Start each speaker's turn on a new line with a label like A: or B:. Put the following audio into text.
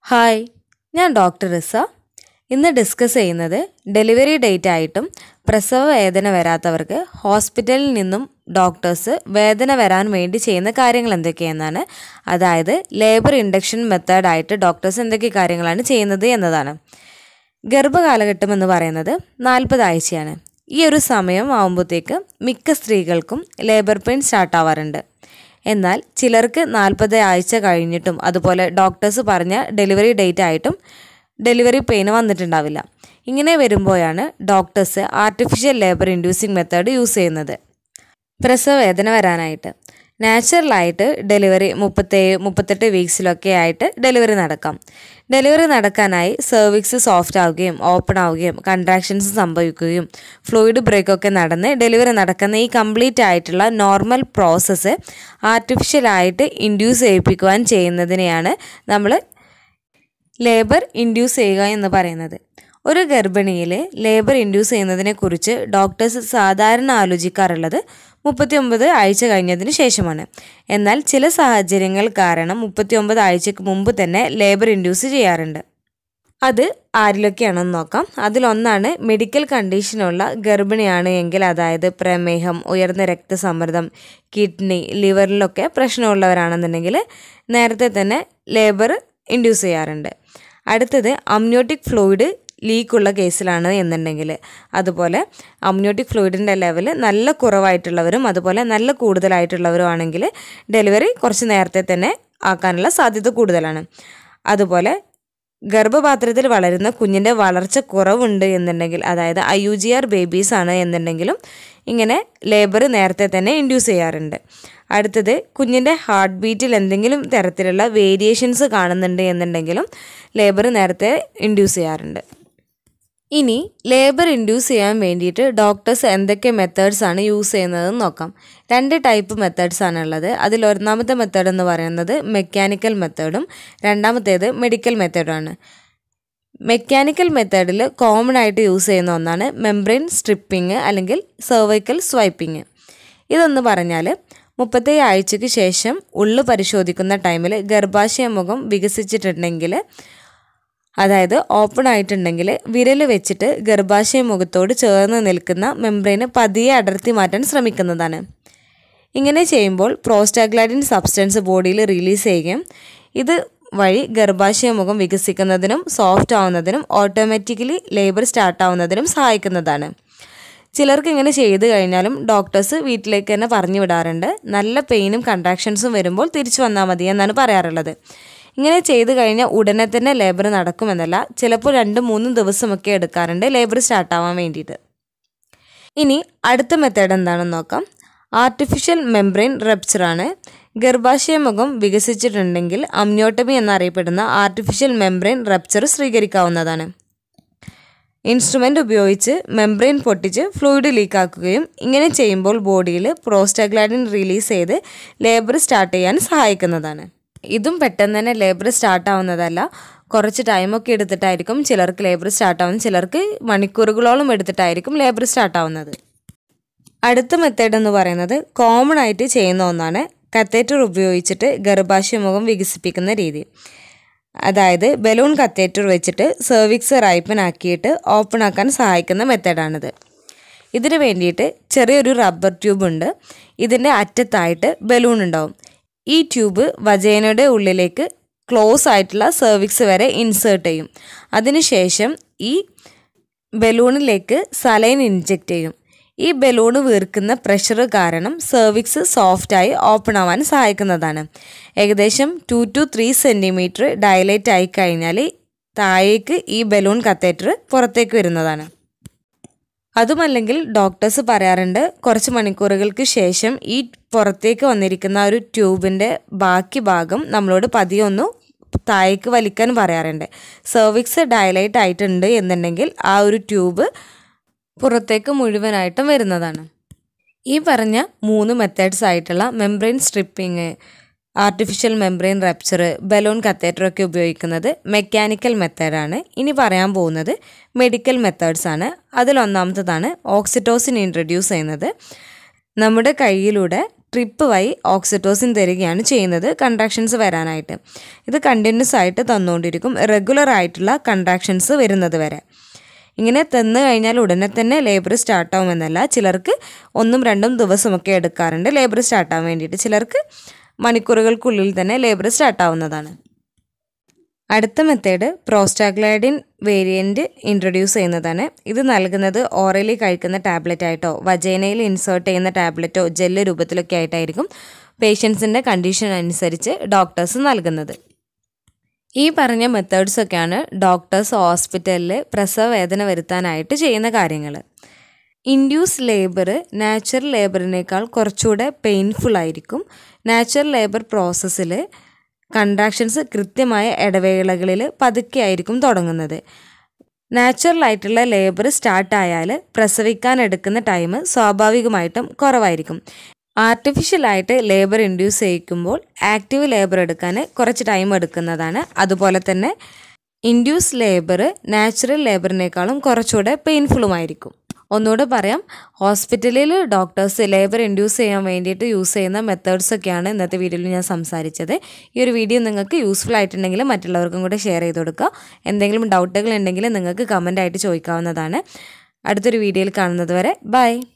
A: hi ഞാൻ doctor റിസ ഇന്ന് discuss ചെയ്യുന്നത് ഡെലിവറി ഡേറ്റ് ആയിട്ടും പ്രസവ വേദന വരാത്തവർക്ക് ഹോസ്പിറ്റലിൽ നിന്നും ഡോക്ടേഴ്സ് വേദന വരാൻ വേണ്ടി ചെയ്യുന്ന കാര്യങ്ങൾ എന്തൊക്കെയെന്നാണ് അതായത് ലേബർ ഇൻഡക്ഷൻ മെത്തേഡായിട്ട് ഡോക്ടേഴ്സ് എന്തൊക്കെ കാര്യങ്ങളാണ് ചെയ്യുന്നത് എന്നതാണ് ഗർഭകാലഘട്ടം എന്ന് പറയുന്നത് നാൽപ്പത് ആഴ്ചയാണ് ഈ ഒരു സമയം ആകുമ്പോഴത്തേക്ക് മിക്ക സ്ത്രീകൾക്കും ലേബർ പെയിൻ സ്റ്റാർട്ട് ആവാറുണ്ട് എന്നാൽ ചിലർക്ക് നാൽപ്പത് ആഴ്ച കഴിഞ്ഞിട്ടും അതുപോലെ ഡോക്ടേഴ്സ് പറഞ്ഞ ഡെലിവറി ഡേറ്റ് ആയിട്ടും ഡെലിവറി പെയിൻ വന്നിട്ടുണ്ടാവില്ല ഇങ്ങനെ വരുമ്പോഴാണ് doctors artificial labour inducing method use ചെയ്യുന്നത് പ്രസവ വേദന വരാനായിട്ട് നാച്ചുറലായിട്ട് ഡെലിവറി മുപ്പത്തേഴ് മുപ്പത്തെട്ട് വീക്സിലൊക്കെ ആയിട്ട് ഡെലിവറി നടക്കാം ഡെലിവറി നടക്കാനായി സെർവിക്സ് സോഫ്റ്റ് ആവുകയും ഓപ്പൺ ആവുകയും കൺട്രാക്ഷൻസ് സംഭവിക്കുകയും ഫ്ലൂയിഡ് ബ്രേക്കൊക്കെ നടന്ന് ഡെലിവറി നടക്കുന്ന ഈ കംപ്ലീറ്റ് ആയിട്ടുള്ള നോർമൽ പ്രോസസ്സ് ആർട്ടിഫിഷ്യലായിട്ട് ഇൻഡ്യൂസ് ചെയ്യിപ്പിക്കുവാൻ ചെയ്യുന്നതിനെയാണ് നമ്മൾ ലേബർ ഇൻഡ്യൂസ് ചെയ്യുക എന്ന് പറയുന്നത് ഒരു ഗർഭിണിയിൽ ലേബർ ഇൻഡ്യൂസ് ചെയ്യുന്നതിനെക്കുറിച്ച് ഡോക്ടേഴ്സ് സാധാരണ ആലോചിക്കാറുള്ളത് മുപ്പത്തിയൊമ്പത് ആഴ്ച കഴിഞ്ഞതിന് ശേഷമാണ് എന്നാൽ ചില സാഹചര്യങ്ങൾ കാരണം മുപ്പത്തിയൊമ്പത് ആഴ്ചക്ക് മുമ്പ് തന്നെ ലേബർ ഇൻഡ്യൂസ് ചെയ്യാറുണ്ട് അത് ആരിലൊക്കെയാണെന്ന് നോക്കാം അതിലൊന്നാണ് മെഡിക്കൽ കണ്ടീഷനുള്ള ഗർഭിണിയാണ് എങ്കിൽ അതായത് പ്രമേഹം ഉയർന്ന രക്തസമ്മർദ്ദം കിഡ്നി ലിവറിലൊക്കെ പ്രശ്നമുള്ളവരാണെന്നുണ്ടെങ്കിൽ നേരത്തെ തന്നെ ലേബർ ഇൻഡ്യൂസ് ചെയ്യാറുണ്ട് അടുത്തത് അമ്നിയോട്ടിക് ഫ്ലൂയിഡ് ലീക്കുള്ള കേസിലാണ് എന്നുണ്ടെങ്കിൽ അതുപോലെ അമ്നിയോട്ടിക് ഫ്ലൂയിഡിൻ്റെ ലെവൽ നല്ല കുറവായിട്ടുള്ളവരും അതുപോലെ നല്ല കൂടുതലായിട്ടുള്ളവരും ആണെങ്കിൽ ഡെലിവറി കുറച്ച് നേരത്തെ തന്നെ ആക്കാനുള്ള സാധ്യത കൂടുതലാണ് അതുപോലെ ഗർഭപാത്രത്തിൽ വളരുന്ന കുഞ്ഞിൻ്റെ വളർച്ച കുറവുണ്ട് എന്നുണ്ടെങ്കിൽ അതായത് I U G R babies ആണ് എന്നുണ്ടെങ്കിലും ഇങ്ങനെ ലേബർ നേരത്തെ തന്നെ ഇൻഡ്യൂസ് ചെയ്യാറുണ്ട് അടുത്തത് കുഞ്ഞിൻ്റെ ഹാർട്ട് ബീറ്റിൽ എന്തെങ്കിലും തരത്തിലുള്ള വേരിയേഷൻസ് കാണുന്നുണ്ട് എന്നുണ്ടെങ്കിലും ലേബർ നേരത്തെ ഇൻഡ്യൂസ് ചെയ്യാറുണ്ട് ഇനി ലേബർ ഇൻഡ്യൂസ് ചെയ്യാൻ വേണ്ടിയിട്ട് ഡോക്ടേഴ്സ് എന്തൊക്കെ മെത്തേഡ്സ് ആണ് യൂസ് ചെയ്യുന്നതെന്ന് നോക്കാം രണ്ട് ടൈപ്പ് മെത്തേഡ്സ് ആണ് ഉള്ളത് അതിൽ ഒന്നാമത്തെ മെത്തേഡ് എന്ന് പറയുന്നത് മെക്കാനിക്കൽ മെത്തേഡും രണ്ടാമത്തേത് മെഡിക്കൽ മെത്തേഡുമാണ് മെക്കാനിക്കൽ മെത്തേഡിൽ കോമൺ ആയിട്ട് യൂസ് ചെയ്യുന്ന ഒന്നാണ് മെംബ്രെയിൻ സ്ട്രിപ്പിംഗ് അല്ലെങ്കിൽ സെർവൈക്കൽ സ്വൈപ്പിംഗ് ഇതെന്ന് പറഞ്ഞാൽ മുപ്പത്തേഴ് ആഴ്ചയ്ക്ക് ശേഷം ഉള്ളു പരിശോധിക്കുന്ന ടൈമിൽ ഗർഭാശയ മുഖം വികസിച്ചിട്ടുണ്ടെങ്കിൽ അതായത് ഓപ്പൺ ആയിട്ടുണ്ടെങ്കിൽ വിരൽ വെച്ചിട്ട് ഗർഭാശയ മുഖത്തോട് ചേർന്ന് നിൽക്കുന്ന മെംബ്രെയിന് പതിയെ അടർത്തി മാറ്റാൻ ശ്രമിക്കുന്നതാണ് ഇങ്ങനെ ചെയ്യുമ്പോൾ പ്രോസ്റ്റാഗ്ലാഡിൻ സബ്സ്റ്റൻസ് ബോഡിയിൽ റിലീസ് ചെയ്യുകയും ഇത് വഴി ഗർഭാശയ മുഖം വികസിക്കുന്നതിനും സോഫ്റ്റ് ആവുന്നതിനും ഓട്ടോമാറ്റിക്കലി ലേബർ സ്റ്റാർട്ട് ആവുന്നതിനും സഹായിക്കുന്നതാണ് ചിലർക്ക് ഇങ്ങനെ ചെയ്തു കഴിഞ്ഞാലും ഡോക്ടേഴ്സ് വീട്ടിലേക്ക് തന്നെ പറഞ്ഞു വിടാറുണ്ട് നല്ല പെയിനും കൺട്രാക്ഷൻസും വരുമ്പോൾ തിരിച്ചു വന്നാൽ മതി എന്നാണ് പറയാറുള്ളത് ഇങ്ങനെ ചെയ്തു കഴിഞ്ഞാൽ ഉടനെ തന്നെ ലേബർ നടക്കുമെന്നല്ല ചിലപ്പോൾ രണ്ട് മൂന്നും ദിവസമൊക്കെ എടുക്കാറുണ്ട് ലേബർ സ്റ്റാർട്ട് ആവാൻ വേണ്ടിയിട്ട് ഇനി അടുത്ത മെത്തേഡ് എന്താണെന്ന് നോക്കാം ആർട്ടിഫിഷ്യൽ മെംബ്രെയിൻ റപ്ചറാണ് ഗർഭാശയ മുഖം വികസിച്ചിട്ടുണ്ടെങ്കിൽ അമ്നിയോട്ടമി എന്നറിയപ്പെടുന്ന ആർട്ടിഫിഷ്യൽ മെംബ്രെയിൻ റപ്ചർ സ്വീകരിക്കാവുന്നതാണ് ഇൻസ്ട്രുമെൻ്റ് ഉപയോഗിച്ച് മെംബ്രെയിൻ പൊട്ടിച്ച് ഫ്ലൂയിഡ് ലീക്കാക്കുകയും ഇങ്ങനെ ചെയ്യുമ്പോൾ ബോഡിയിൽ പ്രോസ്റ്റാഗ്ലാഡിൻ റിലീസ് ചെയ്ത് ലേബർ സ്റ്റാർട്ട് ചെയ്യാൻ സഹായിക്കുന്നതാണ് ഇതും പെട്ടെന്ന് തന്നെ ലേബർ സ്റ്റാർട്ട് ആവുന്നതല്ല കുറച്ച് ടൈമൊക്കെ എടുത്തിട്ടായിരിക്കും ചിലർക്ക് ലേബർ സ്റ്റാർട്ട് ആവുന്നത് ചിലർക്ക് മണിക്കൂറുകളോളം എടുത്തിട്ടായിരിക്കും ലേബർ സ്റ്റാർട്ട് ആവുന്നത് അടുത്ത മെത്തേഡ് എന്ന് പറയുന്നത് കോമൺ ആയിട്ട് ചെയ്യുന്ന ഒന്നാണ് കത്തേറ്റർ ഉപയോഗിച്ചിട്ട് ഗർഭാശയ മുഖം വികസിപ്പിക്കുന്ന രീതി അതായത് ബലൂൺ കത്തേറ്റർ വെച്ചിട്ട് സെർവിക്സ് റൈപ്പൻ ആക്കിയിട്ട് ഓപ്പൺ ആക്കാൻ സഹായിക്കുന്ന മെത്തേഡാണിത് ഇതിന് വേണ്ടിയിട്ട് ചെറിയൊരു റബ്ബർ ട്യൂബ് ഉണ്ട് ഇതിൻ്റെ അറ്റത്തായിട്ട് ബലൂൺ ഉണ്ടാവും ഈ ട്യൂബ് വജേനയുടെ ഉള്ളിലേക്ക് ക്ലോസ് ആയിട്ടുള്ള സെർവിക്സ് വരെ ഇൻസേർട്ട് ചെയ്യും അതിനുശേഷം ഈ ബലൂണിലേക്ക് സലൈൻ ഇൻജെക്റ്റ് ചെയ്യും ഈ ബലൂണ് വീർക്കുന്ന പ്രഷർ കാരണം സെർവിക്സ് സോഫ്റ്റായി ഓപ്പൺ ആവാൻ സഹായിക്കുന്നതാണ് ഏകദേശം two to three centimetre dilate ആയി കഴിഞ്ഞാൽ താഴേക്ക് ഈ ബലൂൺ കത്തേറ്റർ പുറത്തേക്ക് വരുന്നതാണ് അതുമല്ലെങ്കിൽ ഡോക്ടേഴ്സ് പറയാറുണ്ട് കുറച്ച് മണിക്കൂറുകൾക്ക് ശേഷം ഈ പുറത്തേക്ക് വന്നിരിക്കുന്ന ഒരു ട്യൂബിൻ്റെ ബാക്കി ഭാഗം നമ്മളോട് പതിയെ ഒന്ന് താഴേക്ക് വലിക്കാൻ പറയാറുണ്ട് സെർവിക്സ് ഡയലൈറ്റ് ആയിട്ടുണ്ട് എന്നുണ്ടെങ്കിൽ ആ ഒരു ട്യൂബ് പുറത്തേക്ക് മുഴുവനായിട്ടും വരുന്നതാണ് ഈ പറഞ്ഞ മൂന്ന് മെത്തേഡ്സ് ആയിട്ടുള്ള membrane stripping artificial membrane rupture balloon കത്തേറ്ററൊക്കെ ഉപയോഗിക്കുന്നത് മെക്കാനിക്കൽ മെത്തേഡാണ് ഇനി പറയാൻ പോകുന്നത് മെഡിക്കൽ മെത്തേഡ്സ് ആണ് അതിലൊന്നാമത്തതാണ് ഓക്സിറ്റോസിൻ ഇൻട്രൊഡ്യൂസ് ചെയ്യുന്നത് നമ്മുടെ കയ്യിലൂടെ ഡ്രിപ്പ് വഴി ഓക്സിറ്റോസിൻ തരികയാണ് ചെയ്യുന്നത് കൺട്രാക്ഷൻസ് വരാനായിട്ട് ഇത് കണ്ടിന്യൂസ് ആയിട്ട് തന്നുകൊണ്ടിരിക്കും റെഗുലർ ആയിട്ടുള്ള കൺട്രാക്ഷൻസ് വരുന്നത് വരെ ഇങ്ങനെ തന്നു കഴിഞ്ഞാൽ ഉടനെ തന്നെ ലേബർ സ്റ്റാർട്ടാവുമെന്നല്ല ചിലർക്ക് ഒന്നും രണ്ടും ദിവസമൊക്കെ എടുക്കാറുണ്ട് ലേബർ സ്റ്റാർട്ടാവാൻ വേണ്ടിയിട്ട് ചിലർക്ക് മണിക്കൂറുകൾക്കുള്ളിൽ തന്നെ ലേബർ സ്റ്റാർട്ടാവുന്നതാണ് അടുത്ത മെത്തേഡ് പ്രോസ്റ്റാഗ്ലൈഡിൻ വേരിയൻറ്റ് ഇൻട്രൊഡ്യൂസ് ചെയ്യുന്നതാണ് ഇത് നൽകുന്നത് ഓറലി കഴിക്കുന്ന ടാബ്ലറ്റ് ആയിട്ടോ വജൈനയിൽ ഇൻസേർട്ട് ചെയ്യുന്ന ടാബ്ലറ്റോ ജെല്ല് രൂപത്തിലൊക്കെ ആയിട്ടായിരിക്കും പേഷ്യൻസിൻ്റെ കണ്ടീഷൻ അനുസരിച്ച് ഡോക്ടേഴ്സ് നൽകുന്നത് ഈ പറഞ്ഞ മെത്തേഡ്സൊക്കെയാണ് ഡോക്ടേഴ്സ് ഹോസ്പിറ്റലിൽ പ്രസവ വേദന വരുത്താനായിട്ട് ചെയ്യുന്ന കാര്യങ്ങൾ ഇൻഡ്യൂസ് ലേബർ നാച്ചുറൽ ലേബറിനേക്കാൾ കുറച്ചുകൂടെ പെയിൻഫുൾ ആയിരിക്കും നാച്ചുറൽ ലേബർ പ്രോസസ്സിൽ കൺട്രാക്ഷൻസ് കൃത്യമായ ഇടവേളകളിൽ പതുക്കെ ആയിരിക്കും തുടങ്ങുന്നത് നാച്ചുറൽ ആയിട്ടുള്ള ലേബർ സ്റ്റാർട്ടായാൽ പ്രസവിക്കാൻ എടുക്കുന്ന ടൈം സ്വാഭാവികമായിട്ടും കുറവായിരിക്കും ആർട്ടിഫിഷ്യലായിട്ട് ലേബർ ഇൻഡ്യൂസ് ചെയ്യിക്കുമ്പോൾ ആക്റ്റീവ് ലേബർ എടുക്കാൻ കുറച്ച് ടൈം എടുക്കുന്നതാണ് അതുപോലെ തന്നെ ഇൻഡ്യൂസ് ലേബർ നാച്ചുറൽ ലേബറിനേക്കാളും കുറച്ചുകൂടെ പെയിൻഫുള്ളുമായിരിക്കും ഒന്നുകൂടെ പറയാം ഹോസ്പിറ്റലിൽ ഡോക്ടേഴ്സ് ലേബർ ഇൻഡ്യൂസ് ചെയ്യാൻ വേണ്ടിയിട്ട് യൂസ് ചെയ്യുന്ന മെത്തേഡ്സ് ഒക്കെയാണ് ഇന്നത്തെ വീഡിയോയിൽ ഞാൻ സംസാരിച്ചത് ഈ ഒരു വീഡിയോ നിങ്ങൾക്ക് യൂസ്ഫുൾ ആയിട്ടുണ്ടെങ്കിൽ മറ്റുള്ളവർക്കും കൂടെ ഷെയർ ചെയ്ത് കൊടുക്കുക എന്തെങ്കിലും ഡൗട്ടുകൾ ഉണ്ടെങ്കിൽ നിങ്ങൾക്ക് കമൻ്റ് ആയിട്ട് ചോദിക്കാവുന്നതാണ് അടുത്തൊരു വീഡിയോയിൽ കാണുന്നത് വരെ ബൈ